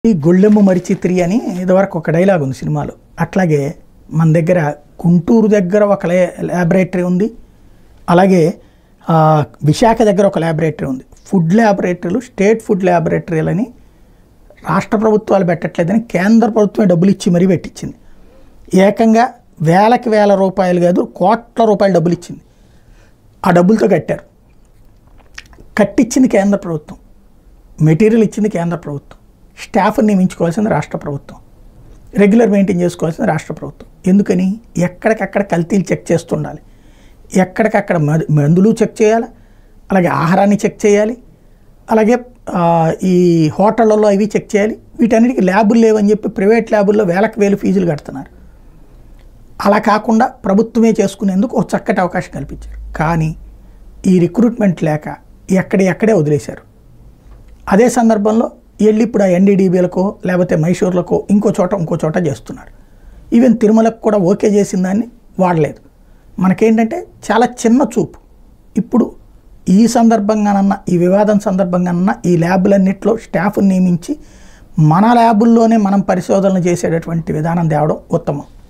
ఈ గొళ్ళెమ్మ మరిచిత్రి అని ఇదివరకు ఒక డైలాగ్ ఉంది సినిమాలో అట్లాగే మన దగ్గర గుంటూరు దగ్గర ఒక లే ల్యాబొరేటరీ ఉంది అలాగే ఆ, విశాఖ దగ్గర ఒక ల్యాబొరేటరీ ఉంది ఫుడ్ ల్యాబొరేటరీలు స్టేట్ ఫుడ్ ల్యాబొరేటరీలని రాష్ట్ర ప్రభుత్వాలు పెట్టట్లేదని కేంద్ర ప్రభుత్వమే డబ్బులు ఇచ్చి మరీ పెట్టించింది ఏకంగా వేలకి వేల రూపాయలు కాదు కోట్ల రూపాయలు డబ్బులు ఇచ్చింది ఆ డబ్బులతో కట్టారు కట్టించింది కేంద్ర ప్రభుత్వం మెటీరియల్ ఇచ్చింది కేంద్ర ప్రభుత్వం స్టాఫ్ని నియమించుకోవాల్సింది రాష్ట్ర ప్రభుత్వం రెగ్యులర్ మెయింటైన్ చేసుకోవాల్సింది రాష్ట్ర ప్రభుత్వం ఎందుకని ఎక్కడికక్కడ కల్తీలు చెక్ చేస్తుండాలి ఎక్కడికక్కడ మందు- మందులు చెక్ చేయాలి అలాగే ఆహారాన్ని చెక్ చేయాలి అలాగే ఆ, ఈ హోటళ్ళల్లో అవి చెక్ చేయాలి వీటన్నిటికీ ల్యాబులు లేవని చెప్పి ప్రైవేట్ ల్యాబుల్లో వేలకు వేలు ఫీజులు కడుతున్నారు అలా కాకుండా ప్రభుత్వమే చేసుకునేందుకు ఒక చక్కటి అవకాశం కల్పించారు కానీ ఈ రిక్రూట్మెంట్ లేక ఎక్కడ ఎక్కడే వదిలేశారు అదే సందర్భంలో వెళ్ళి ఇప్పుడు ఆ ఎన్డీడీబీలకో లేకపోతే మైసూర్లకో ఇంకో చోట ఇంకో చోట చేస్తున్నారు ఈవెన్ తిరుమలకు కూడా ఓకే చేసిన దాన్ని వాడలేదు మనకేంటంటే చాలా చిన్న చూపు ఇప్పుడు ఈ సందర్భంగానన్నా ఈ వివాదం సందర్భంగానన్నా ఈ ల్యాబులన్నింటిలో స్టాఫ్ని నియమించి మన ల్యాబుల్లోనే మనం పరిశోధనలు చేసేటటువంటి విధానం తేవడం ఉత్తమం